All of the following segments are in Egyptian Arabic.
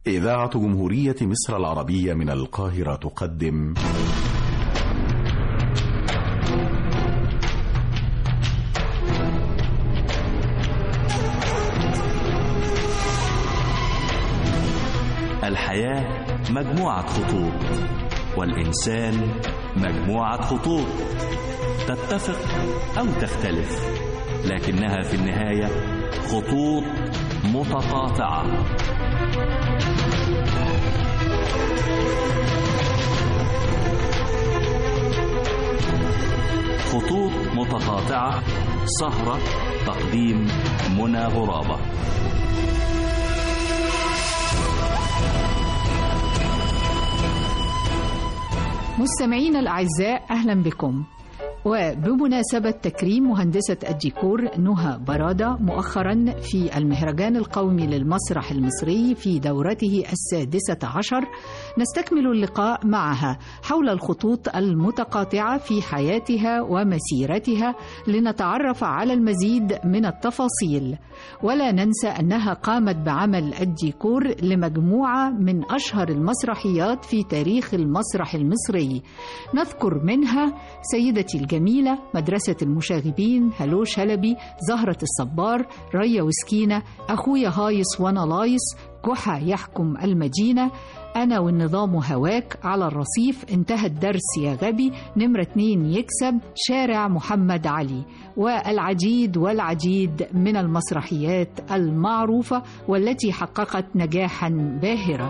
إذاعة جمهورية مصر العربية من القاهرة تقدم الحياة مجموعة خطوط والإنسان مجموعة خطوط تتفق أو تختلف لكنها في النهاية خطوط متقاطعة خطوط متقاطعة سهرة تقديم منى غرابة مستمعينا الأعزاء أهلا بكم وبمناسبة تكريم مهندسة الديكور نهى برادة مؤخرا في المهرجان القومي للمسرح المصري في دورته السادسة عشر نستكمل اللقاء معها حول الخطوط المتقاطعة في حياتها ومسيرتها لنتعرف على المزيد من التفاصيل ولا ننسى أنها قامت بعمل الديكور لمجموعة من أشهر المسرحيات في تاريخ المسرح المصري نذكر منها سيدتي الجميلة مدرسة المشاغبين هلو شلبي زهرة الصبار ريا وسكينة أخويا هايص وأنا لايص جحا يحكم المدينة أنا والنظام هواك على الرصيف انتهى الدرس يا غبي نمرة اتنين يكسب شارع محمد علي والعديد والعديد من المسرحيات المعروفة والتي حققت نجاحا باهرا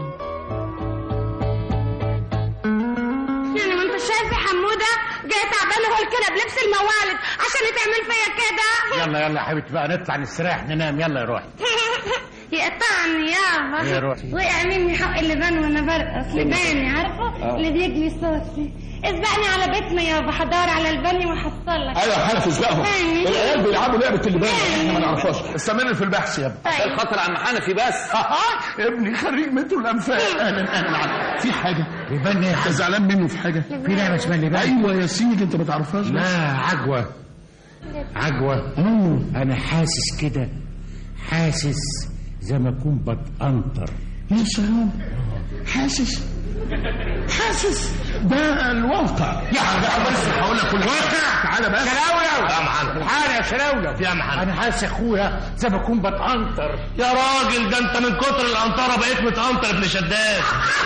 يعني ما انت شايف يا حموده جاي تعبانه هو كده بلبس الموالد عشان تعمل فيا كده يلا يلا يا حبيبتي بقى نطلع نستريح ننام يلا يا روحي يقطعني يابا يا روحي. وقع مني حق اللبان وانا برقص لباني عارفه اللي بيجري صوتي اسبقني على بيتنا يابا هدور على البني وهحصلك ايوه حافظ بقى أيوة. العيال بيلعبوا لعبه اللبان احنا ما نعرفهاش استمر في البحث يا ابني طيب. خاطر عم حنفي بس ابني خريج مترو الانفاق اهلا اهلا عم. في حاجه يبان انت زعلان منه في حاجه في لعبه اسمها اللي ايوه يا سيدي انت ما تعرفهاش بس. لا عجوه عجوه انا حاسس كده حاسس زي ما اكون بتقنطر يا سلام حاسس حاسس ده الواقع يا بس هقول لك كل واقع. تعالى بس شراولو يا محمد الحال يا شراولو يا محمد انا حاسس يا اخويا زي ما اكون بتقنطر يا راجل ده انت من كتر القنطره بقيت متقنطر ابن شداد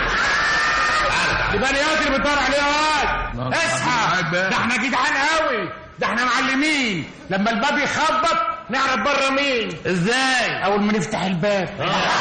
البنيات اللي بتدور عليها واد اصحى قاعد بقى. ده احنا جدعان قوي ده احنا معلمين لما الباب يخبط نعرف بره مين ازاي اول ما نفتح الباب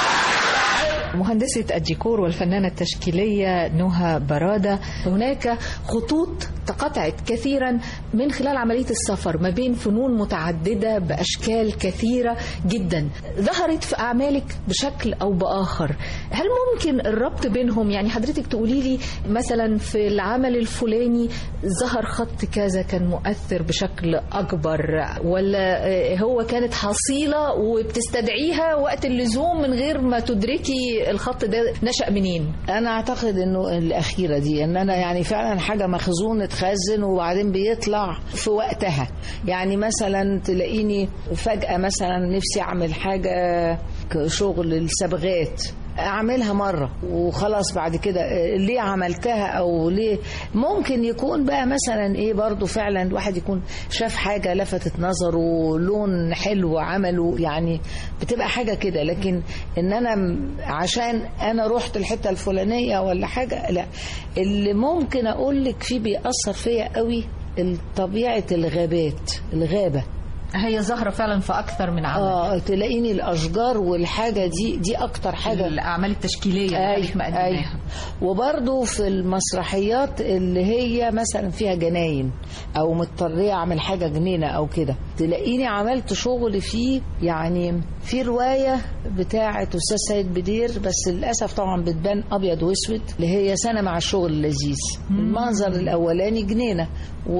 مهندسة الديكور والفنانة التشكيلية نهى برادة هناك خطوط تقطعت كثيرا من خلال عملية السفر ما بين فنون متعددة بأشكال كثيرة جدا ظهرت في أعمالك بشكل أو بآخر هل ممكن الربط بينهم يعني حضرتك تقولي لي مثلا في العمل الفلاني ظهر خط كذا كان مؤثر بشكل أكبر ولا آه، هو كانت حصيلة وبتستدعيها وقت اللزوم من غير ما تدركي الخط ده نشأ منين انا اعتقد انه الاخيره دي ان انا يعني فعلا حاجه مخزون اتخزن وبعدين بيطلع في وقتها يعني مثلا تلاقيني فجاه مثلا نفسي اعمل حاجه شغل الصبغات اعملها مره وخلاص بعد كده آه، ليه عملتها او ليه ممكن يكون بقى مثلا ايه برضو فعلا الواحد يكون شاف حاجه لفتت نظره لون حلو عمله يعني بتبقى حاجه كده لكن ان انا م- عشان انا رحت الحته الفلانيه ولا حاجه لا اللي ممكن اقول لك فيه بيأثر فيا قوي طبيعه الغابات الغابه هي ظاهرة فعلا في أكثر من عمل اه تلاقيني الاشجار والحاجه دي دي اكتر حاجه الأعمال التشكيلية اللي حضرتك مقدماها وبرضه في المسرحيات اللي هي مثلا فيها جناين او مضطريه اعمل حاجه جنينه او كده تلاقيني عملت شغل فيه يعني في روايه بتاعه استاذ سيد بدير بس للاسف طبعا بتبان ابيض واسود اللي هي سنه مع الشغل اللذيذ المنظر الاولاني جنينه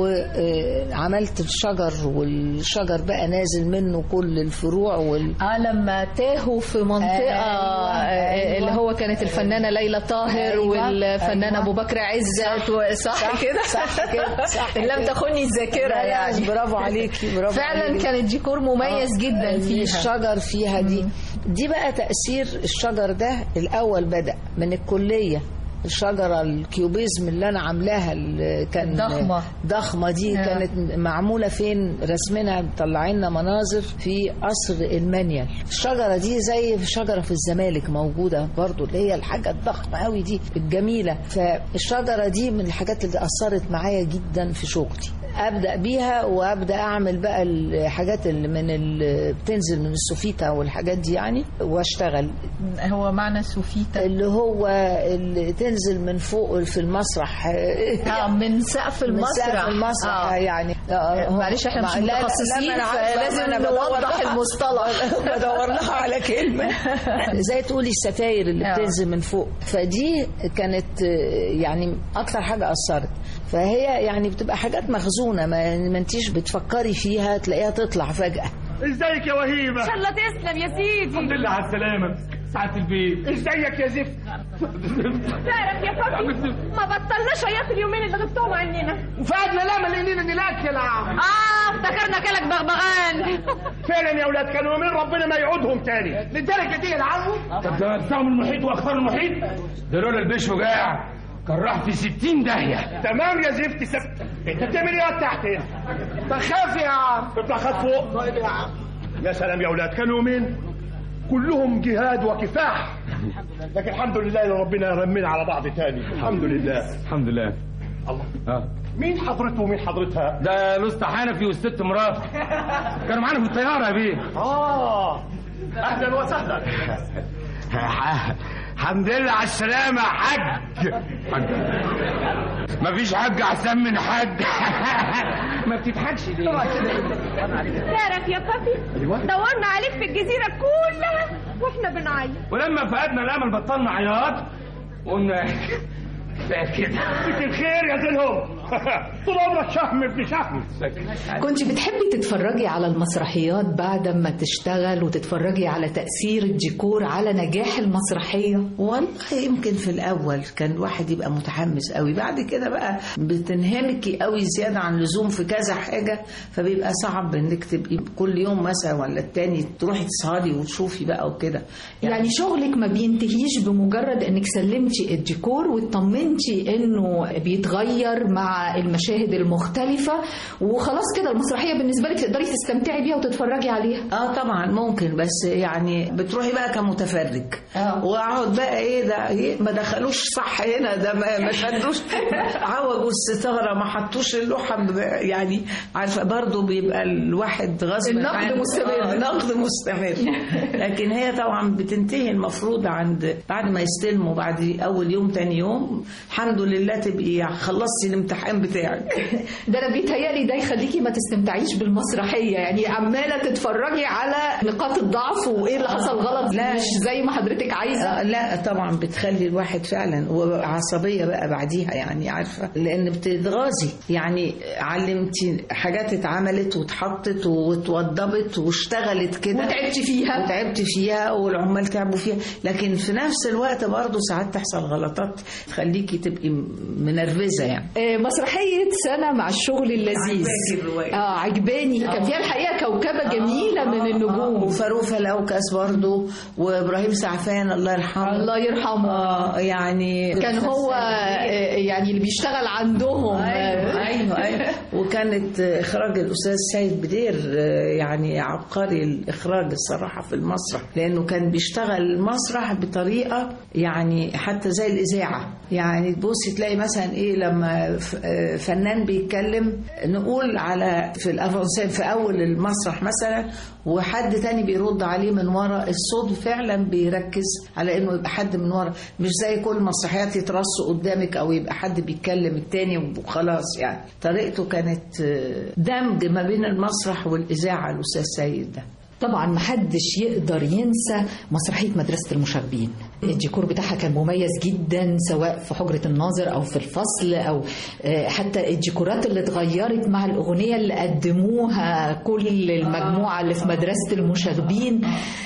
وعملت الشجر والشجر بقى نازل منه كل الفروع وال اه لما تاهوا في منطقة أيوة، آه، أيوة. اللي هو كانت الفنانة ليلى طاهر أيوة، والفنان أيوة. أبو بكر عزت و- صح, صح، كده صح كده، صح إن لم كده. تخني الذاكرة لا، لا، يعني برافو عليكي برافو فعلا عليكي. كان الديكور مميز آه، جدا فيها الشجر فيها دي دي بقى تأثير الشجر ده الأول بدأ من الكلية الشجرة الكيوبيزم اللي أنا عاملاها اللي كان ضخمة. ضخمة دي آه. كانت معمولة فين رسمنا مطلعين لنا مناظر في قصر المانيال الشجرة دي زي شجرة في الزمالك موجودة برضو اللي هي الحاجة الضخمة قوي دي الجميلة فالشجرة دي من الحاجات اللي أثرت معايا جدا في شغلي ابدا بيها وابدا اعمل بقى الحاجات اللي من اللي بتنزل من السوفيتا والحاجات دي يعني واشتغل هو معنى سوفيتا اللي هو اللي تنزل من فوق في المسرح آه من سقف من المسرح سقف المسرح آه. يعني آه، معلش احنا مش لا- لا- لا، متخصصين ما أنا عارفة، فلازم ما أنا بدور نوضح لها- المصطلح بدور لها على كلمه زي تقولي الستاير اللي آه. بتنزل من فوق فدي كانت آه، يعني اكتر حاجه اثرت فهي يعني بتبقى حاجات مخزونه ما ما انتيش بتفكري فيها تلاقيها تطلع فجاه ازيك يا وهيبه ان شاء الله تسلم يا سيدي الحمد لله على السلامه ساعة البيت ازيك يا زفت تعرف يا بابي ما بطلناش عياط اليومين اللي غبتهم عننا وفادنا لا ملينا دي الاكل يا عم اه افتكرنا كلك بغبغان فعلا يا اولاد كانوا يومين ربنا ما يعودهم تاني للدرجه دي يا عمو طب ده بتاعهم المحيط واخبار المحيط ده لولا البيش وجاع كان راح في 60 داهيه تمام يا زفت سبت انت بتعمل ايه يا تحت هنا بخاف يا عم تطلع خد فوق طيب يا عم يا سلام يا اولاد كانوا يومين كلهم جهاد وكفاح لكن الحمد لله ان ربنا رمينا على بعض تاني الحمد لله الحمد لله الله اه مين حضرته ومين حضرتها ده الاسطى حنفي والست مرات كانوا معانا في الطياره يا بيه اه اهلا وسهلا الحمد لله على السلامة يا حاج مفيش حاج احسن من حاج ما بتضحكش ليه تعرف يا بابي دورنا عليك في الجزيرة كلها واحنا بنعيط ولما فقدنا الامل بطلنا عياط وقلنا كفايه كده فيك الخير يا زلهم طول عمرك شهم ابن شهم كنت بتحبي تتفرجي على المسرحيات بعد ما تشتغل وتتفرجي على تأثير الديكور على نجاح المسرحية والله يمكن في الاول كان الواحد يبقى متحمس قوي بعد كده بقى بتنهمكي قوي زياده عن اللزوم في كذا حاجه فبيبقى صعب انك تبقي كل يوم مثلا ولا التاني تروحي تسهري وتشوفي بقى وكده يعني شغلك ما بينتهيش بمجرد انك سلمتي الديكور واطمنتي انه بيتغير مع المشاهد المختلفة وخلاص كده المسرحية بالنسبة لك تقدري تستمتعي بيها وتتفرجي عليها اه طبعا ممكن بس يعني بتروحي بقى كمتفرج آه. واقعد بقى ايه ده إيه ما دخلوش صح هنا ده ما ما شدوش عوجوا الستاره ما حطوش اللوحه ب- يعني عارفه برضه بيبقى الواحد غصب النقد عنه. مستمر. آه نقد مستمر لكن هي طبعا بتنتهي المفروض عند بعد ما يستلموا بعد اول يوم تاني يوم الحمد لله تبقي خلصتي الامتحان بتاعك ده انا بيتهيألي ده يخليكي ما تستمتعيش بالمسرحية يعني عمالة تتفرجي على نقاط الضعف وايه اللي حصل غلط لا. مش زي ما حضرتك عايزة آه، لا طبعا بتخلي الواحد فعلا وعصبيه بقى بعديها يعني عارفه لان بتتغاظي يعني علمتي حاجات اتعملت واتحطت واتوضبت واشتغلت كده وتعبتي فيها. وتعبت فيها والعمال تعبوا فيها لكن في نفس الوقت برضه ساعات تحصل غلطات تخليكي تبقي منرفزه يعني آه، مسرحية سنة مع الشغل اللذيذ عجباكي الرواية. اه عجباني كان فيها الحقيقة كوكبة جميلة من النجوم وفاروق الاوكاس برضه وابراهيم سعفان الله يرحمه الله يرحمه اه يعني كان هو آه، يعني اللي بيشتغل عندهم ايوه ايوه ايوه وكانت اخراج الاستاذ سيد بدير آه، يعني عبقري الاخراج الصراحه في المسرح لانه كان بيشتغل المسرح بطريقه يعني حتى زي الاذاعه يعني تبصي تلاقي مثلا ايه لما ف- آه، فنان بيتكلم نقول على في الافونسين في اول المسرح مثلا وحد تاني بيرد عليه من ورا الصوت فعلا بيركز على انه يبقى حد من ورا مش زي كل المسرحيات يترصوا قدامك او يبقى حد بيتكلم التاني وخلاص يعني طريقته كانت آه، دمج ما بين المسرح والاذاعه الاستاذ سيد ده طبعا محدش يقدر ينسى مسرحية مدرسة المشاغبين الديكور بتاعها كان مميز جدا سواء في حجرة الناظر أو في الفصل أو آه، حتى الديكورات اللي اتغيرت مع الأغنية اللي قدموها كل المجموعة اللي في مدرسة المشاغبين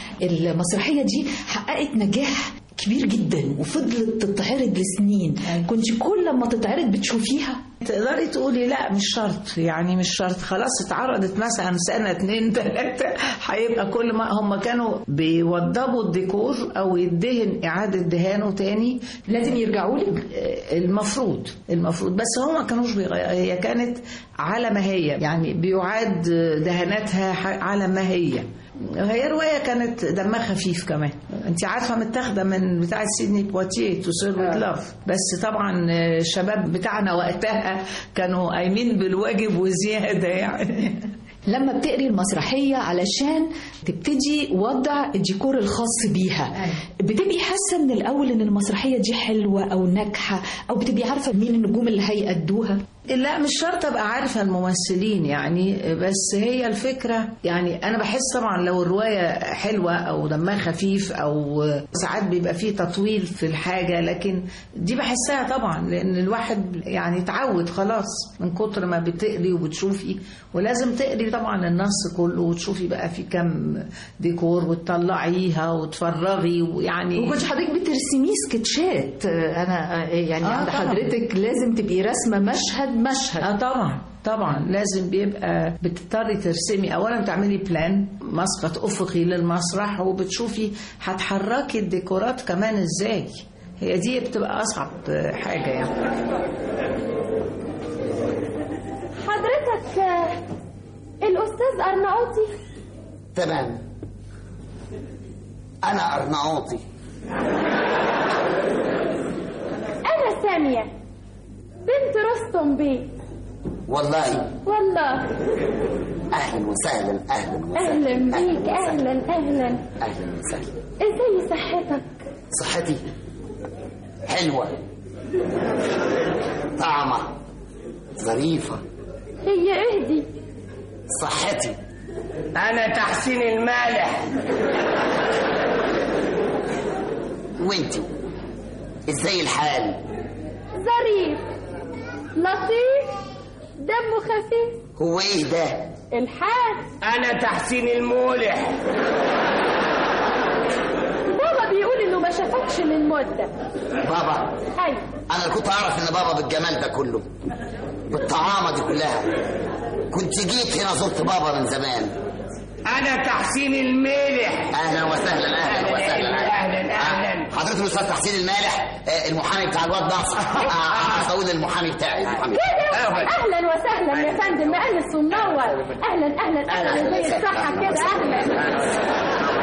المسرحية دي حققت نجاح كبير جدا وفضلت تتعرض لسنين كنت كل ما تتعرض بتشوفيها تقدري تقولي لا مش شرط يعني مش شرط خلاص اتعرضت مثلا سنة اتنين تلاتة هيبقى كل ما هم كانوا بيوضبوا الديكور او يدهن اعادة دهانه تاني لازم يرجعوا لك المفروض المفروض بس هم ما كانوش بيغير هي كانت على ما هي يعني بيعاد دهاناتها ح- على ما هي هي رواية كانت دمها خفيف كمان انت عارفة متاخدة من بتاعة سيدني بواتيه تو سيرف لاف بس طبعا الشباب بتاعنا وقتها كانوا قايمين بالواجب وزيادة يعني لما بتقري المسرحية علشان تبتدي وضع الديكور الخاص بيها بتبقي حاسة من الأول إن المسرحية دي حلوة أو ناجحة أو بتبقي عارفة مين النجوم اللي هيأدوها لا مش شرط ابقى عارفه الممثلين يعني بس هي الفكره يعني انا بحس طبعا لو الروايه حلوه او دمها خفيف او ساعات بيبقى فيه تطويل في الحاجه لكن دي بحسها طبعا لان الواحد يعني اتعود خلاص من كتر ما بتقري وبتشوفي ولازم تقري طبعا النص كله وتشوفي بقى في كم ديكور وتطلعيها وتفرغي ويعني وكنت حضرتك بترسميه سكتشات أنا يعني آه عند طبعاً. حضرتك لازم تبقي راسمة مشهد مشهد اه طبعا طبعا لازم بيبقى بتضطري ترسمي اولا بتعملي بلان مسقط افقي للمسرح وبتشوفي هتحركي الديكورات كمان ازاي هي دي بتبقى اصعب حاجه يعني حضرتك آه، الأستاذ أرناؤوطي تمام أنا أرناؤوطي أنا سامية بنت رستم بيه والله والله أهلا وسهلا أهلا وسهلا أهلا بيك وسهلا. أهلا أهلا أهلا وسهلا إزاي صحتك صحتي حلوة طعمة ظريفة هي اهدي صحتي انا تحسين المالح وانتي ازاي الحال ظريف لطيف دمه خفيف هو ايه ده الحال انا تحسين المولح بابا بيقول انه ما شافكش من مده بابا ايوه انا اللي كنت اعرف ان بابا بالجمال ده كله بالطعامة دي كلها كنت جيت هنا زرت بابا من زمان انا تحسين المالح اهلا وسهلا اهلا وسهلا أهلاً، أهلاً. آه، حضرتك الاستاذ تحسين المالح آه، المحامي بتاع الواد ناصر آه، اقول المحامي بتاعي المحامي اهلا وسهلا يا فندم مقلس ومنور اهلا اهلا اهلا زي الصحه كده اهلا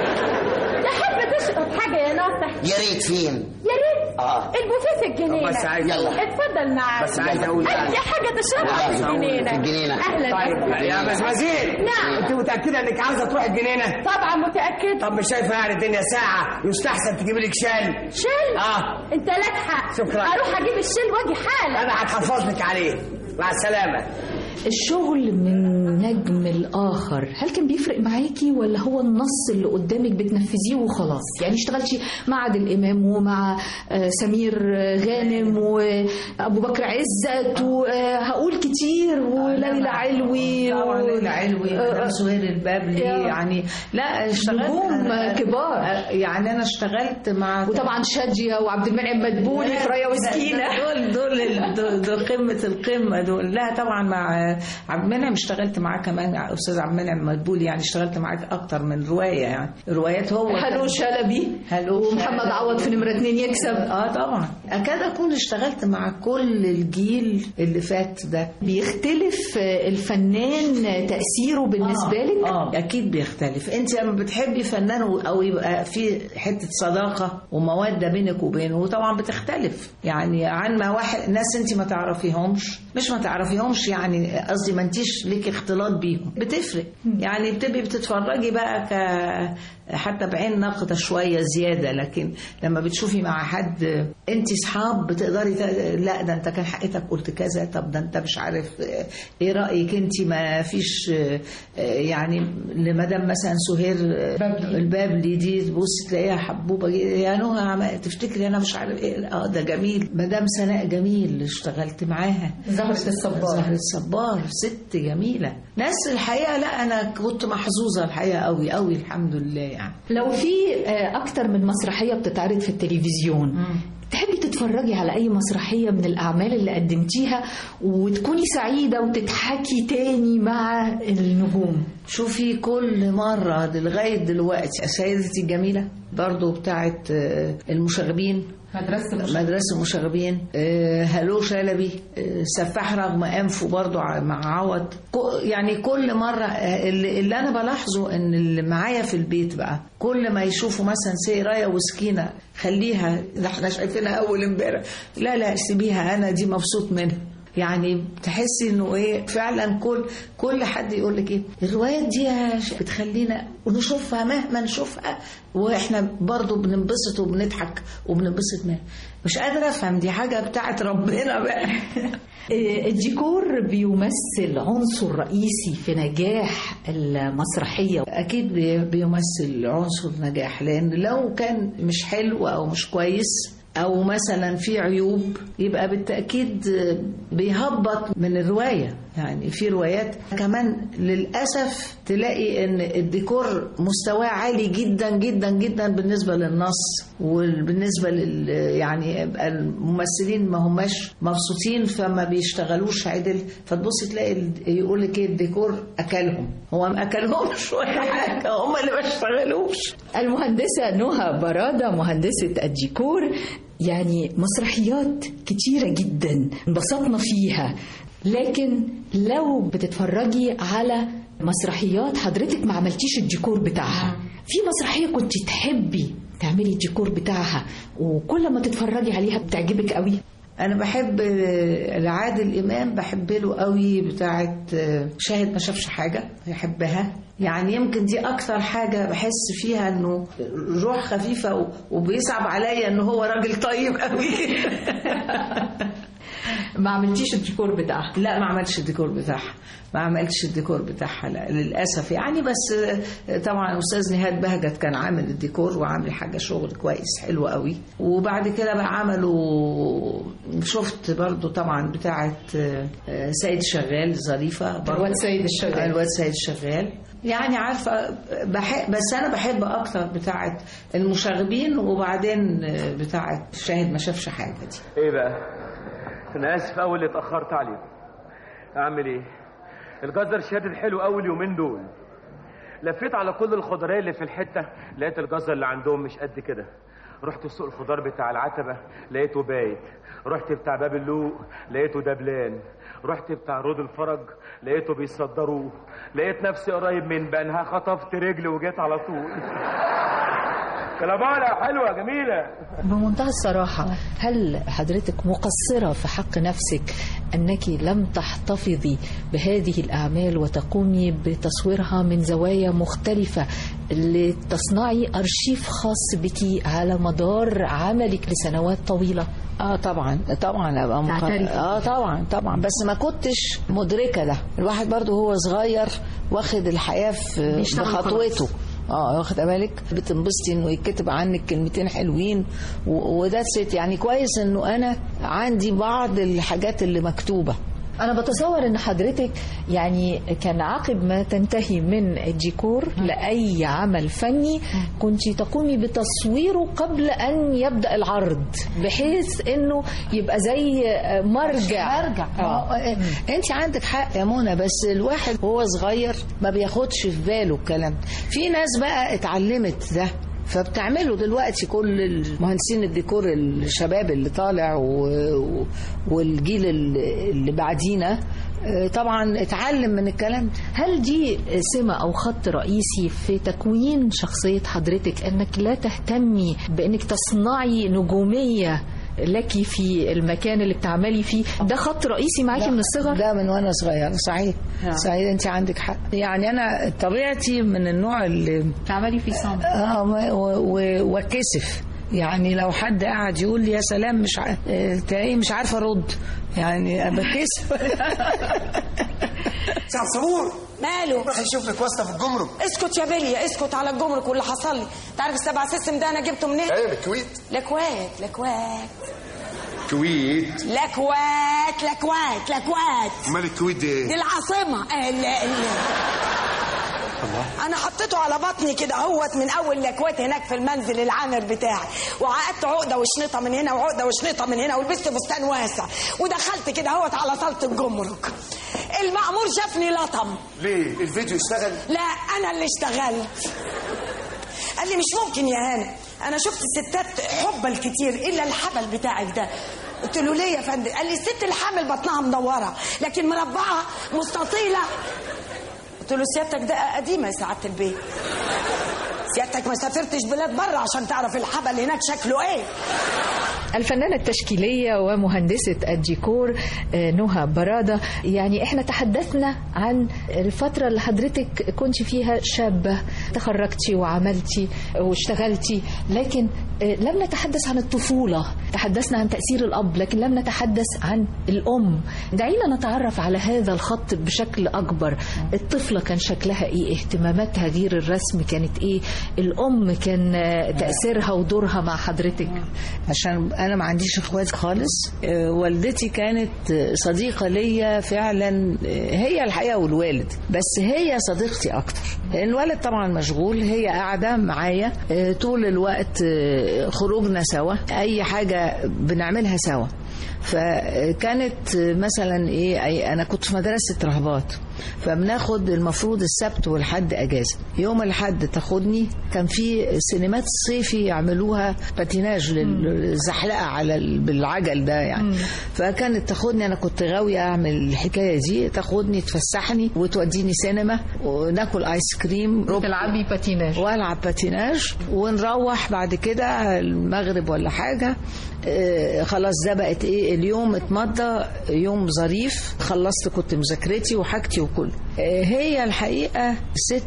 تحب تشرب حاجه يا ناصح يا ريت فين يا ريت اه البوفيه في الجنينه بس عايز- يلا. اتفضل معايا بس عايز أقول اي يعني. حاجه تشربها في لا، الجنينه في الجنينة. اهلا طيب يا مزمزيل نعم. انت متاكده انك عاوزه تروح الجنينه طبعا متاكد طب مش شايفه يعني الدنيا ساعه يستحسن تجيب لك شال شيل اه انت لك حق شكراً. اروح اجيب الشيل واجي حالا انا هتحفظ لك عليه مع السلامه الشغل من نجم الآخر هل كان بيفرق معاكي ولا هو النص اللي قدامك بتنفذيه وخلاص يعني اشتغلتي مع عادل إمام ومع آه، سمير غانم وأبو بكر عزت وهقول كتير وليلى علوي طبعا و- ليلى علوي آه، مدام سهير البابلي يا. يعني لا اشتغلت نجوم أنا- كبار. يعني انا اشتغلت مع وطبعا شادية وعبد المنعم مدبولي في راية وسكينة دول دول دول, دول قمه القمه دول لا طبعا مع عبد المنعم اشتغلت معاه كمان استاذ عبد المنعم مدبولي يعني اشتغلت معاه اكتر من روايه يعني روايات هو هلو شلبي هلو ومحمد شلبي. عوض في نمرة اتنين يكسب اه طبعا اكاد اكون اشتغلت مع كل الجيل اللي فات ده بيختلف الفنان تأثيره بالنسبة لك اه اكيد بيختلف انت لما بتحبي فنان و- او يبقى في حته صداقه وموده بينك وبينه طبعا بتختلف يعني عن ما واحد ناس انت ما تعرفيهمش مش ما تعرفيهمش يعني قصدي ما انتيش ليك اختلاط بيهم بتفرق يعني بتبقي بتتفرجي بقى ك حتى بعين نقدة شوية زيادة لكن لما بتشوفي مع حد انت اصحاب بتقدري ت... لا ده انت كان حقيقتك قلت كذا طب ده انت مش عارف ايه رأيك انت ما فيش يعني لمدام مثلا سهير البابلي دي تبص تلاقيها حبوبة يا نهى عم- تفتكري انا مش عارف ايه اه ده جميل مدام سناء جميل اشتغلت معاها زهرة الصبار. زهرة الصبار ست جميلة ناس الحقيقة لا انا كنت محظوظة الحقيقة قوي قوي الحمد لله يعني لو في آه، أكتر من مسرحية بتتعرض في التلفزيون تحبي تتفرجي على أي مسرحية من الأعمال اللي قدمتيها وتكوني سعيدة وتضحكي تاني مع النجوم شوفي كل مرة لغاية دلوقتي سيدتي الجميلة برضو بتاعت آه، المشاغبين مدرسة مدرسة المشاغبين آه، هلو شلبي آه، سفاح رغم أنفه برضو ع- مع عوض كو- يعني كل مرة آه، اللي, اللي أنا بلاحظه إن اللي معايا في البيت بقى كل ما يشوفوا مثلا سي راية وسكينة خليها ده احنا شايفينها أول امبارح لا لا سيبيها أنا دي مبسوط منها يعني تحسي انه ايه فعلا كل كل حد يقول لك ايه الروايات دي يا ش- بتخلينا نشوفها مهما نشوفها واحنا برضو بننبسط وبنضحك وبننبسط منها مش قادره افهم دي حاجه بتاعت ربنا بقى آه، الديكور بيمثل عنصر رئيسي في نجاح المسرحية اكيد بي- بيمثل عنصر نجاح لان لو كان مش حلو او مش كويس او مثلا في عيوب يبقى بالتاكيد بيهبط من الروايه يعني في روايات كمان للاسف تلاقي ان الديكور مستواه عالي جدا جدا جدا بالنسبه للنص وبالنسبه لل يعني يبقى الممثلين ما هماش مبسوطين فما بيشتغلوش عدل فتبص تلاقي يقول لك ايه الديكور اكلهم هو ما اكلهمش ولا حاجه هم اللي ما اشتغلوش المهندسة نهى برادة مهندسة الديكور يعني مسرحيات كتيرة جدا انبسطنا فيها لكن لو بتتفرجي على مسرحيات حضرتك ما عملتيش الديكور بتاعها في مسرحية كنت تحبي تعملي الديكور بتاعها وكل ما تتفرجي عليها بتعجبك قوي انا بحب العادل امام بحب له قوي بتاعه شاهد ما شافش حاجه يحبها يعني يمكن دي اكثر حاجه بحس فيها انه روح خفيفه و- وبيصعب عليا ان هو راجل طيب قوي ما عملتيش الديكور بتاعها لا ما عملتش الديكور بتاعها ما عملتش الديكور بتاعها لا للاسف يعني بس طبعا استاذ نهاد بهجت كان عامل الديكور وعامل حاجه شغل كويس حلو قوي وبعد كده بقى عملوا شفت برضو طبعا بتاعه سيد شغال ظريفه برضو الواد سيد الشغال. الواد سيد شغال يعني عارفه بحب بس انا بحب اكتر بتاعه المشاغبين وبعدين بتاعه شاهد ما شافش حاجه دي ايه بقى انا اسف قوي اللي اتاخرت عليه اعمل ايه الجزر شادد حلو قوي اليومين دول لفيت على كل الخضراء اللي في الحته لقيت الجزر اللي عندهم مش قد كده رحت سوق الخضار بتاع العتبه لقيته بايت رحت بتاع باب اللوق لقيته دبلان رحت بتاع رود الفرج لقيته بيصدروه لقيت نفسي قريب من بنها خطفت رجلي وجيت على طول كلامها حلوه جميله بمنتهى الصراحة هل حضرتك مقصرة في حق نفسك أنك لم تحتفظي بهذه الأعمال وتقومي بتصويرها من زوايا مختلفة لتصنعي أرشيف خاص بك على مدار عملك لسنوات طويلة اه طبعا طبعا ابقى مق... تعترفي. اه طبعا طبعا بس ما كنتش مدركه ده الواحد برضو هو صغير واخد الحياه في بيشتغل بخطوته خلاص. اه واخد بالك بتنبسطي انه يتكتب عنك كلمتين حلوين و- وده ست يعني كويس انه انا عندي بعض الحاجات اللي مكتوبه أنا بتصور أن حضرتك يعني كان عقب ما تنتهي من الديكور لأي عمل فني كنت تقومي بتصويره قبل أن يبدأ العرض بحيث أنه يبقى زي مرجع مرجع آه. انت عندك حق يا منى بس الواحد وهو صغير ما بياخدش في باله الكلام ده. في ناس بقى اتعلمت ده فبتعمله دلوقتي كل المهندسين الديكور الشباب اللي طالع و... و- والجيل اللي اللي بعدينا اه، طبعا اتعلم من الكلام ده. هل دي سمة أو خط رئيسي في تكوين شخصية حضرتك أنك لا تهتمي بأنك تصنعي نجومية لك في المكان اللي بتعملي فيه ده خط رئيسي معاكي من الصغر ده من وانا صغير صحيح صحيح انت عندك حق يعني انا طبيعتي من النوع اللي تعملي في صمت اه و- و- وكسف يعني لو حد قاعد يقول لي يا سلام مش ع... اه، تلاقيه مش عارفه ارد يعني بكسف سعد صبور ماله روح يشوف لك واسطه في الجمرك اسكت يا بليا اسكت على الجمرك واللي حصل لي انت عارف السبع سيستم ده انا جبته منين ايوه الكويت لكوات لكوات كويت لكوات لكوات لكوات امال الكويت دي دي ايه؟ العاصمة ال ال انا حطيته على بطني كده اهوت من اول لكوات هناك في المنزل العامر بتاعي وعقدت عقده وشنطه من هنا وعقده وشنطه من هنا ولبست فستان واسع ودخلت كده اهوت على صاله الجمرك المأمور شافني لطم ليه الفيديو اشتغل لا انا اللي اشتغلت قال لي مش ممكن يا هانم انا شفت ستات حبل كتير الا الحبل بتاعك ده قلت له ليه يا فندم قال لي الست الحامل بطنها مدوره لكن مربعه مستطيله قلت له سيادتك ده قديمه يا سعاده البيت سيادتك ما سافرتش بلاد بره عشان تعرف الحبل هناك شكله ايه الفنانة التشكيلية ومهندسة الديكور آه، نهى برادة يعني احنا تحدثنا عن الفترة اللي حضرتك كنت فيها شابة تخرجتي وعملتي واشتغلتي لكن آه، لم نتحدث عن الطفولة تحدثنا عن تأثير الأب لكن لم نتحدث عن الأم دعينا نتعرف على هذا الخط بشكل أكبر الطفلة كان شكلها إيه اهتماماتها غير الرسم كانت إيه الأم كان آه، تأثيرها ودورها مع حضرتك عشان انا ما عنديش اخوات خالص آه، والدتي كانت آه، صديقه ليا فعلا آه، هي الحقيقه والوالد بس هي صديقتي اكتر لان الولد طبعا مشغول هي قاعده معايا آه، طول الوقت آه، خروجنا سوا اي حاجه بنعملها سوا فكانت مثلا ايه أي- انا كنت في مدرسه رهبات فبناخد المفروض السبت والحد اجازه يوم الحد تاخدني كان في سينمات صيفي يعملوها باتيناج للزحلقه على ال- بالعجل ده يعني فكانت تاخدني انا كنت غاويه اعمل الحكايه دي تاخدني تفسحني وتوديني سينما وناكل ايس كريم تلعبي باتيناج والعب باتيناج ونروح بعد كده المغرب ولا حاجه آه، خلاص ده بقت ايه اليوم اتمضى يوم ظريف خلصت كنت مذاكرتي وحاجتي وكل آه، هي الحقيقه ست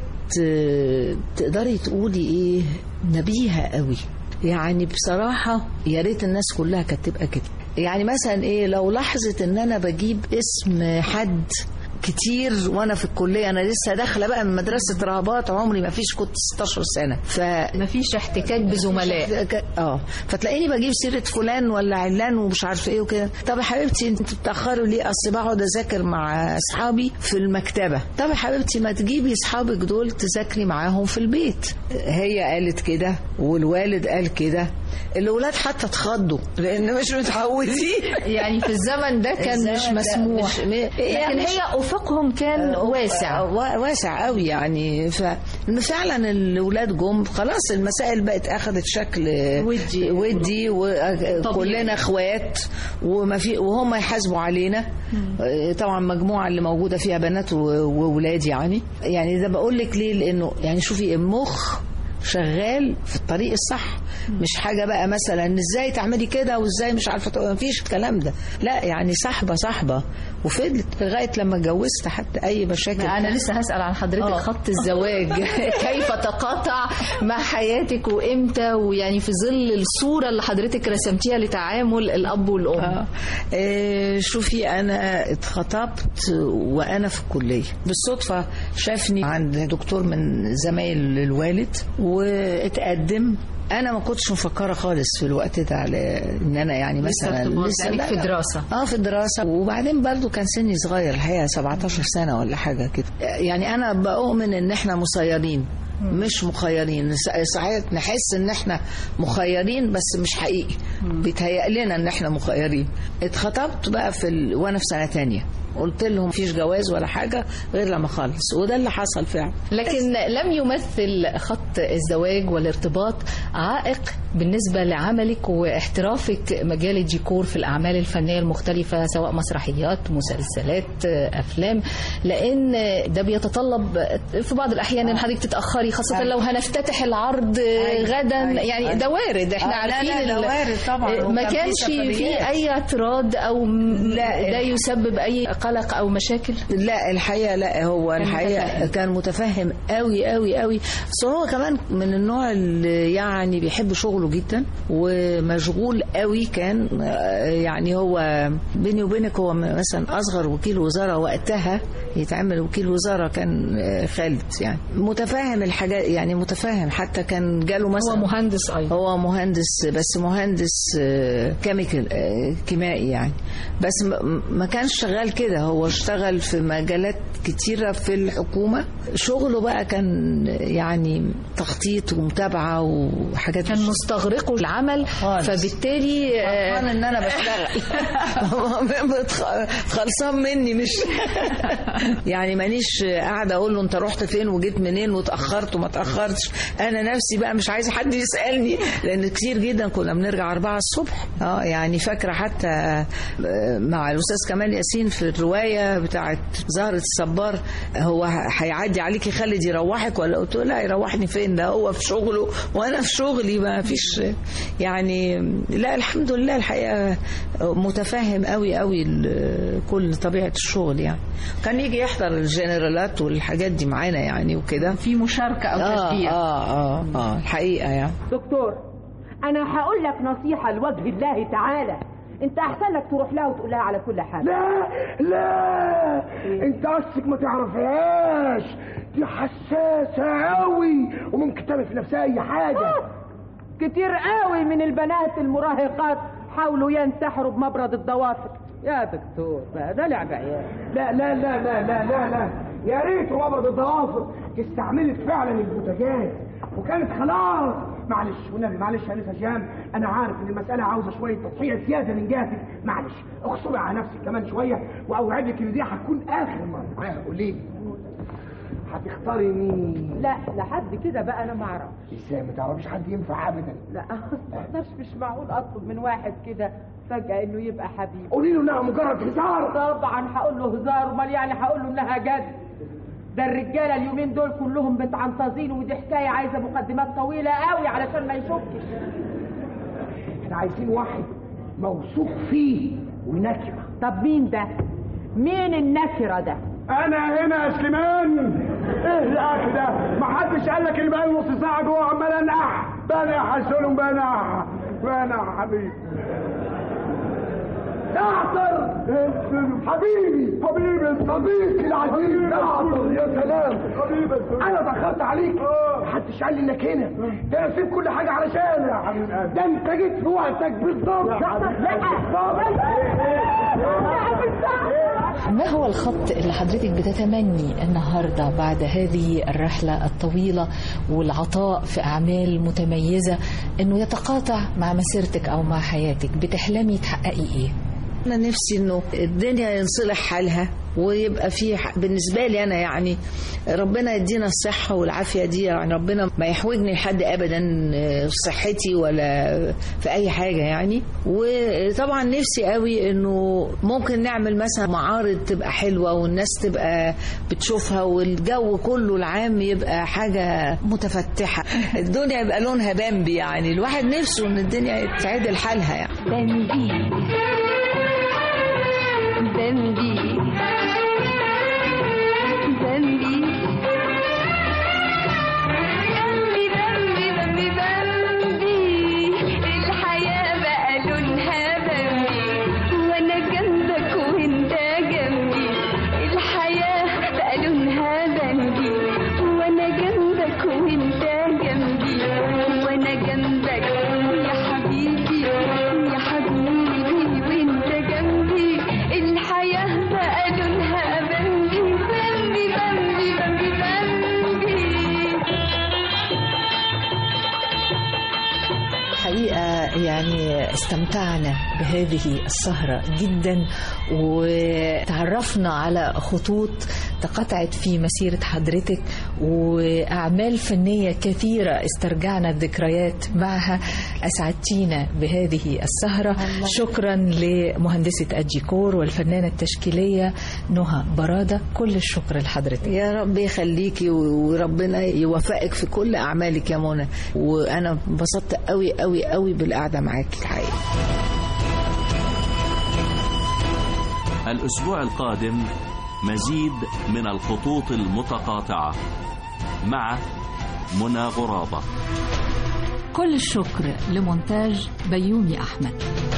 آه، تقدري تقولي ايه نبيهه قوي يعني بصراحه يا ريت الناس كلها كانت تبقى كده يعني مثلا ايه لو لاحظت ان انا بجيب اسم حد كتير وانا في الكليه انا لسه داخله بقى من مدرسه رهبات عمري ما فيش كنت 16 سنه ف مفيش احتكاك بزملاء اه فتلاقيني بجيب سيره فلان ولا علان ومش عارفه ايه وكده طب يا حبيبتي انتوا بتاخروا ليه اصل بقعد اذاكر مع اصحابي في المكتبه طب يا حبيبتي ما تجيبي اصحابك دول تذاكري معاهم في البيت هي قالت كده والوالد قال كده الاولاد حتى اتخضوا لان مش متعودين يعني في الزمن ده كان الزمن مش ده مسموح مش- م- لكن مش- هي افقهم كان واسع وا- واسع قوي يعني ف إن فعلا الاولاد جم خلاص المسائل بقت اخذت شكل ودي. ودي وكلنا اخوات وما في وهم يحاسبوا علينا طبعا مجموعه اللي موجوده فيها بنات و- وولاد يعني يعني ده بقول لك ليه لانه يعني شوفي المخ شغال في الطريق الصح مش حاجه بقى مثلا ازاي تعملي كده وازاي مش عارفه ما فيش الكلام ده لا يعني صاحبه صاحبه وفضلت لغايه لما اتجوزت حتى اي مشاكل انا لسه هسال عن حضرتك آه. خط الزواج كيف تقاطع مع حياتك وامتى ويعني في ظل الصوره اللي حضرتك رسمتيها لتعامل الاب والام آه. آه شوفي انا اتخطبت وانا في الكليه بالصدفه شافني عند دكتور من زمايل الوالد واتقدم انا ما كنتش مفكره خالص في الوقت ده على ان انا يعني لسه مثلا ارتباط، يعني لا، في لا. دراسة. اه في الدراسه وبعدين برضو كان سني صغير الحقيقه 17 سنه ولا حاجه كده يعني انا بؤمن ان احنا مسيرين مش مخيرين س- ساعات نحس ان احنا مخيرين بس مش حقيقي بيتهيأ لنا ان احنا مخيرين اتخطبت بقى في ال... وانا في سنه تانية قلت لهم مفيش جواز ولا حاجه غير لما اخلص وده اللي حصل فعلا لكن لم يمثل خط الزواج والارتباط عائق بالنسبة لعملك واحترافك مجال الديكور في الأعمال الفنية المختلفة سواء مسرحيات مسلسلات أفلام لأن ده بيتطلب في بعض الأحيان إن حضرتك تتأخري خاصة أيوة. لو هنفتتح العرض أيوة. غدا أيوة. يعني أيوة. ده وارد احنا آه، لا، عارفين لا، ده ال- وارد طبعاً. ما وكان في كانش سفريات. في أي اعتراض أو م- لا، ده يسبب أي قلق أو مشاكل لا الحقيقه لا هو كان الحقيقه متفهم. كان متفهم قوي قوي قوي بس هو كمان من النوع اللي يعني بيحب شغله جدا ومشغول قوي كان آه، يعني هو بيني وبينك هو مثلا اصغر وكيل وزاره وقتها يتعمل وكيل وزاره كان آه، خالد يعني متفاهم الحاجات يعني متفاهم حتى كان جاله مثلا هو مهندس أيضا هو مهندس بس مهندس آه، كيميكال آه، كيميائي يعني بس ما- ما كانش شغال كده كده هو اشتغل في مجالات كتيرة في الحكومة شغله بقى كان يعني تخطيط ومتابعة وحاجات كان مستغرقه العمل فبالتالي فرحان ان انا بشتغل بتخ- خلصان مني مش يعني مانيش قاعده اقول له انت رحت فين وجيت منين واتاخرت وما اتاخرتش انا نفسي بقى مش عايزه حد يسالني لان كتير جدا كنا بنرجع أربعة الصبح اه يعني فاكره حتى آه، مع الاستاذ كمال ياسين في الروايه بتاعت زهره الصبار هو هيعدي عليكي خالد يروحك ولا قلت له لا يروحني فين ده هو في شغله وانا في شغلي ما فيش يعني لا الحمد لله الحقيقه متفاهم قوي قوي ال- كل طبيعه الشغل يعني كان يجي يحضر الجنرالات والحاجات دي معانا يعني وكده في مشاركه او اه تشجيع اه اه اه الحقيقه يعني دكتور انا هقول لك نصيحه لوجه الله تعالى انت احسن لك تروح لها وتقول لها على كل حاجه لا لا انت اصلك ما تعرفهاش دي حساسه قوي وممكن تعمل في نفسها اي حاجه كتير قوي من البنات المراهقات حاولوا ينتحروا بمبرد الضوافر يا دكتور بقى ده لعب عيال لا لا لا لا لا لا لا يا ريت مبرد الضوافر استعملت فعلا البوتاجاز وكانت خلاص معلش والنبي معلش يا انسه جام انا عارف ان المساله عاوزه شويه تضحيه زياده من جهتك معلش اغصبي على نفسك كمان شويه واوعدك ان دي هتكون اخر مره ها، قولي لي هتختاري مين لا لحد كده بقى انا ما اعرف ازاي ما تعرفيش حد ينفع ابدا لا ما اقدرش مش معقول اطلب من واحد كده فجاه انه يبقى حبيبي قولي له انها مجرد هزار طبعا هقول له هزار امال يعني هقول له انها جد ده الرجاله اليومين دول كلهم بتعنطزين ودي حكايه عايزه مقدمات طويله قوي علشان ما يشكش احنا عايزين واحد موثوق فيه ونكره طب مين ده مين النكره ده انا هنا يا سليمان ايه الاكل ده ما حدش قال لك اللي بقى نص ساعه جوه عمال انقع بنقع حسولهم بنقع بنقع يا حبيبي اعطر حبيبي حبيبي صديقي العزيز اعطر يا سلام حبيبي انا دخلت عليك محدش قال لي انك هنا ده انا سيب كل حاجه علشان يا حبيب قلبي ده انت جيت في وقتك بالظبط ما هو الخط اللي حضرتك بتتمني النهارده بعد هذه الرحله الطويله والعطاء في اعمال متميزه انه يتقاطع مع مسيرتك او مع حياتك بتحلمي تحققي ايه؟ انا نفسي انه الدنيا ينصلح حالها ويبقى في ح- بالنسبه لي انا يعني ربنا يدينا الصحه والعافيه دي يعني ربنا ما يحوجني لحد ابدا آه، في صحتي ولا في اي حاجه يعني وطبعا نفسي قوي انه ممكن نعمل مثلا معارض تبقى حلوه والناس تبقى بتشوفها والجو كله العام يبقى حاجه متفتحه الدنيا يبقى لونها بامبي يعني الواحد نفسه ان الدنيا يتعدل حالها يعني بمبي بمبي بمبي بمبي بمبي بمبي بمبي الحياة بقى لونها بمبي وانا جنبك وانت جنبي الحياة بقى لونها بمبي وانا جنبك وانت جنبي وانا جنبك يا حبيبي يا حبيبي وانت جنبي الحياة بقى لونها بمبي بمبي بمبي بمبي بمبي حقيقة يعني استمتعنا بهذه السهرة جدا وتعرفنا على خطوط تقطعت في مسيرة حضرتك وأعمال فنية كثيرة استرجعنا الذكريات معها أسعدتينا بهذه السهرة شكرا لمهندسة الديكور والفنانة التشكيلية نهى برادة كل الشكر لحضرتك يا رب يخليكي وربنا يوفقك في كل اعمالك يا منى وانا انبسطت قوي قوي قوي بالقعده معاكي الحقيقه الأسبوع القادم مزيد من الخطوط المتقاطعة مع منى غرابة كل الشكر لمونتاج بيومي أحمد